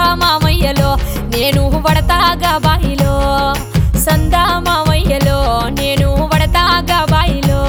మామయ్యలో నేను వడతాగా బాయిలో సందా మామయ్యలో నేను వడతాగా బాయిలో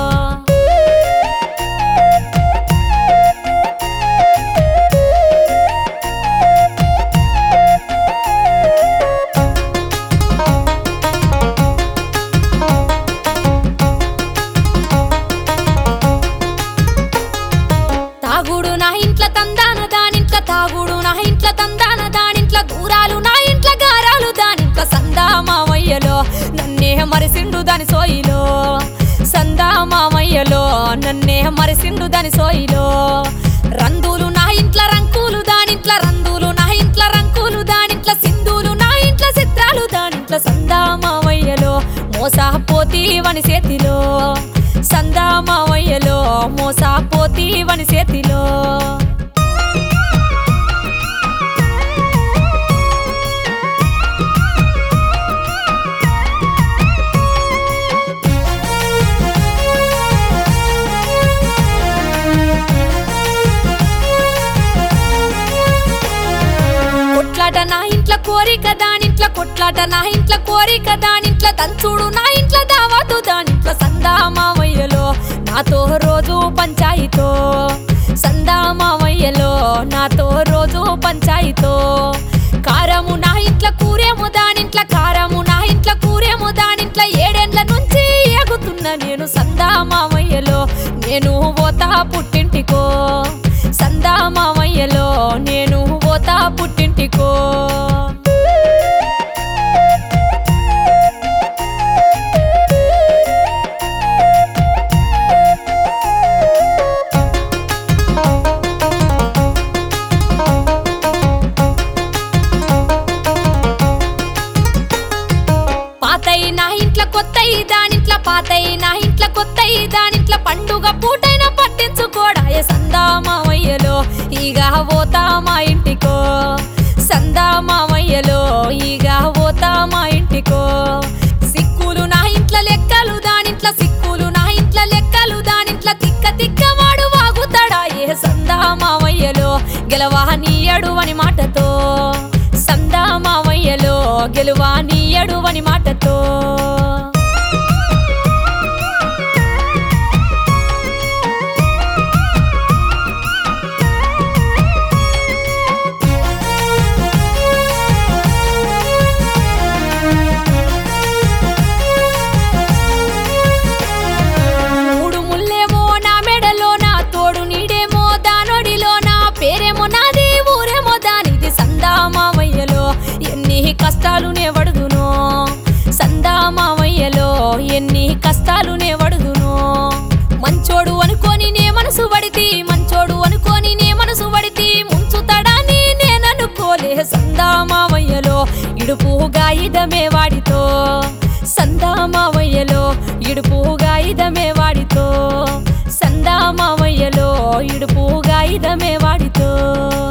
తాగుడు నా ఇంట్ల తందాన దానింట్ల తాగుడు నా ఇంట్ల తందాన దానింట్ల దూరాలు నా ఇంట్ల గారాలు దానింట్ల సందా మామయ్యలో నన్నే మరిసిండు దాని సోయిలో సందా మామయ్యలో నన్నే మరిసిండు దాని సోయిలో రందులు నా ఇంట్ల రంకులు దానింట్ల రందులు నా ఇంట్ల రంకులు దానింట్ల సింధులు నా ఇంట్ల చిత్రాలు దానింట్ల సందా మామయ్యలో మోసపోతి వని చేతిలో సందా మామయ్యలో మోసపోతి వని చేతిలో కొట్లాట నా ఇంట్ల కోరిక దానింట్ల కొట్లాట నా ఇంట్ల కోరిక దానింట్ల తంచుడు నా ఇంట్ల దావాతు దానింట్ల సందా మామయ్యలో నాతో రోజు పంచాయితో సందా మామయ్యలో నాతో రోజు పంచాయితో కారము నా ఇంట్ల కూరేమో దానింట్ల కారము నా ఇంట్ల కూరేమో దానింట్ల ఏడేండ్ల నుంచి ఎగుతున్న నేను సందా మామయ్యలో నేను పోతా పుట్టింటికో సందా మామయ్యలో నేను పోతా పుట్టింటికో పాతయి నా ఇంట్ల కొత్తయి దానింట్ల పాతయి నా ఇంట్ల కొత్తయి దానింట్ల పండుగ పూటైన పట్టించుకోడాయ సందా మామయ్యలో ఈగ పోతా మా ఇంటికో సందా మామయ్యలో ఈగ పోతా మా ఇంటికో సిక్కులు నా ఇంట్ల లెక్కలు దానింట్ల సిక్కులు నా ఇంట్ల లెక్కలు దానింట్ల తిక్క తిక్క వాడు వాగుతాడా ఏ సందా మామయ్యలో గెలవా నీయడు అని మాటతో సందా మామయ్యలో గెలువా నీయడు అని మాటతో మూడు ముల్లేమో నా మెడలో నా తోడు నీడేమో దానొడిలో నా పేరేమో నాది ఊరేమో దానిది సందా మామయ్యలో ఎన్ని కష్టాలు నే వడుదునో సందా మామయ్యలో ఎన్ని కష్టాలు నే వడుదునో మంచోడు అనుకోని నే మనసు పడితి మంచోడు అనుకోని నే మనసు పడితి ముంచుతాడని నేననుకోలే సందా మామయ్యలో ఇడుపుగా ఇదమే వాడితో సందా మామయ్యలో ఇడుపుగా ఇదమే వాడితో సందా మామయ్యలో ఇడుపుగా ఇదమే వాడితో